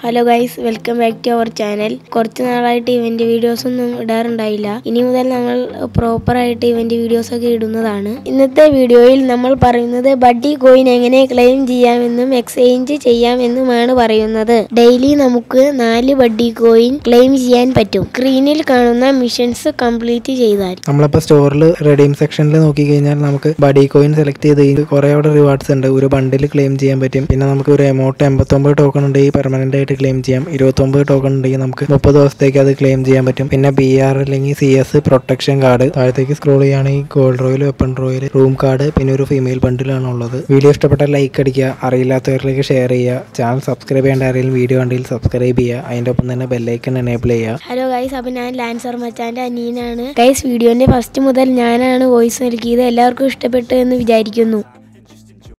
hello guys welcome back to our channel കുറച്ച് നാളായിട്ട് event videos ഒന്നും ഇടാറുണ്ടായില്ല ഇനി മുതൽ നമ്മൾ പ്രോപ്പർ ആയിട്ട് ഇവന്റ് വീഡിയോസ് ഒക്കെ ഇടുന്നതാണ് ഇന്നത്തെ വീഡിയോയിൽ നമ്മൾ പറയുന്നത് ബഡ്ഡി കോയിൻ എങ്ങനെ ക്ലെയിം ചെയ്യാമെന്നും എക്സ്ചേഞ്ച് ചെയ്യാമെന്നുമാണ് പറയുന്നത് ഡെയിലി നമുക്ക് നാല് ബഡ്ഡി കോയിൻ ക്ലെയിം ചെയ്യാൻ പറ്റും സ്ക്രീനിൽ കാണുന്ന മിഷൻസ് കംപ്ലീറ്റ് ചെയ്താൽ നമ്മളിപ്പോൾ സ്റ്റോറിൽ റെഡീം സെക്ഷനിൽ നോക്കിക്കഴിഞ്ഞാൽ നമുക്ക് ബഡി കോയിൻ സെലക്ട് ചെയ്ത് കഴിഞ്ഞ് കുറേ അവിടെ റിവാർഡ്സ് ഉണ്ട് ഒരു ബണ്ടിൽ ക്ലെയിം ചെയ്യാൻ പറ്റും പിന്നെ നമുക്ക് ഒരു എമൗണ്ട് എൺപത്തൊമ്പത് ടോക്കൺ ഉണ്ടെങ്കിൽ പെർമനന്റ് ആയിട്ട് ക്ലെയിം ചെയ്യാം ഇരുപത്തൊമ്പത് ടോക്കൺ ഉണ്ടെങ്കിൽ നമുക്ക് മുപ്പത് ദിവസത്തേക്ക് അത് ക്ലെയിം ചെയ്യാൻ പറ്റും പിന്നെ ബി ആർ അല്ലെങ്കിൽ സി എസ് പ്രൊട്ടക്ഷൻ കാർഡ് താഴത്തേക്ക് സ്ക്രോൾ ചെയ്യുകയാണെങ്കിൽ gold royal weapon royal room card പിന്നെ ഒരു ഫീമെയിൽ ബണ്ടിലാണ് ഉള്ളത് വീഡിയോ ഇഷ്ടപ്പെട്ടാൽ ലൈക്ക് അടിക്കുക അറിയില്ലാത്തവരിലേക്ക് ഷെയർ ചെയ്യുക ചാനൽ സബ്സ്ക്രൈബ് ചെയ്യേണ്ട ആരെങ്കിലും വീഡിയോ കണ്ടെങ്കിൽ സബ്സ്ക്രൈബ് ചെയ്യുക അതിൻ്റെ ഒപ്പം തന്നെ ബെല്ലൈക്കൺ എനേബിൾ ചെയ്യുക ഹലോ ഗൈസ് അപ്പോൾ ഞാൻ ലാൻസർ മച്ചാൻ്റെ അനിയനാണ് ഗൈസ് വീഡിയോൻ്റെ ഫസ്റ്റ് മുതൽ ഞാനാണ് വോയിസ് നൽകിയത് എല്ലാവർക്കും ഇഷ്ടപ്പെട്ടു എന്ന് വിചാരിക്കുന്നു